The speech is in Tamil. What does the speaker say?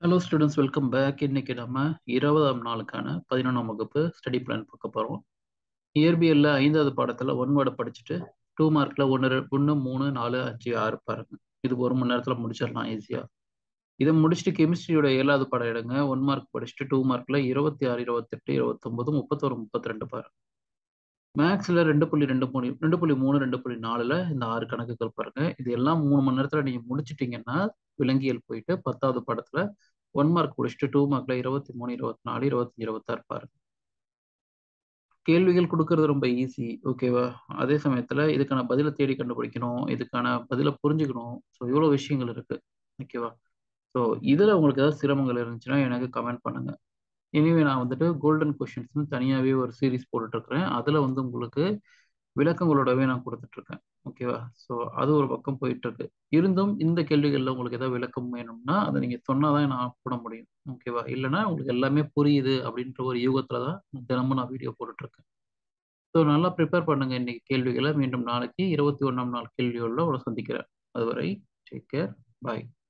ஹலோ ஸ்டூடெண்ட்ஸ் வெல்கம் பேக் இன்னைக்கு நம்ம இருபதாம் நாளுக்கான பதினொன்றாம் வகுப்பு ஸ்டடி பிளான் பார்க்க போகிறோம் இயற்பியலில் ஐந்தாவது பாடத்தில் ஒன் வேர்டை படிச்சுட்டு டூ மார்க்கில் ஒன்று ஒன்று மூணு நாலு அஞ்சு ஆறு பாருங்க இது ஒரு மணி நேரத்தில் முடிச்சிடலாம் ஈஸியாக இதை முடிச்சுட்டு கெமிஸ்ட்ரியோட ஏழாவது பாடம் எடுங்க ஒன் மார்க் படிச்சுட்டு டூ மார்க்கில் இருபத்தி ஆறு இருபத்தெட்டு இருபத்தொம்போது முப்பத்தொரு முப்பத்தி ரெண்டு பாருங்க மேக்ஸில் ரெண்டு புள்ளி ரெண்டு மூணு ரெண்டு புள்ளி மூணு ரெண்டு புள்ளி நாலில் இந்த ஆறு கணக்குகள் பாருங்க இது எல்லாம் மூணு மணி நேரத்தில் நீங்கள் முடிச்சிட்டிங்கன்னா விலங்கியல் போயிட்டு பத்தாவது படத்தில் ஒன் மார்க் முடிச்சுட்டு டூ மார்க்ல இருபத்தி மூணு இருபத்தி நாலு இருபத்தஞ்சு இருபத்தாறு பாருங்க கேள்விகள் கொடுக்கறது ரொம்ப ஈஸி ஓகேவா அதே சமயத்தில் இதுக்கான பதிலை தேடி கண்டுபிடிக்கணும் இதுக்கான பதிலை புரிஞ்சுக்கணும் ஸோ இவ்வளோ விஷயங்கள் இருக்கு ஓகேவா ஸோ இதில் உங்களுக்கு ஏதாவது சிரமங்கள் இருந்துச்சுன்னா எனக்கு கமெண்ட் பண்ணுங்க இனிமே நான் வந்துட்டு கோல்டன் கொஷின்ஸ்னு தனியாகவே ஒரு சீரீஸ் போட்டுட்ருக்கிறேன் அதில் வந்து உங்களுக்கு விளக்கங்களோடவே நான் கொடுத்துட்ருக்கேன் ஓகேவா ஸோ அது ஒரு பக்கம் போயிட்டு இருக்கு இருந்தும் இந்த கேள்விகளில் உங்களுக்கு ஏதாவது விளக்கம் வேணும்னா அதை நீங்கள் சொன்னால் தான் நான் போட முடியும் ஓகேவா இல்லைன்னா உங்களுக்கு எல்லாமே புரியுது அப்படின்ற ஒரு யூகத்தில் தான் தினமும் நான் வீடியோ போட்டுட்ருக்கேன் ஸோ நல்லா ப்ரிப்பேர் பண்ணுங்க இன்னைக்கு கேள்விகளை மீண்டும் நாளைக்கு இருபத்தி ஒன்றாம் நாள் கேள்வியோட உங்களை சந்திக்கிறேன் அதுவரை டேக் கேர் பாய்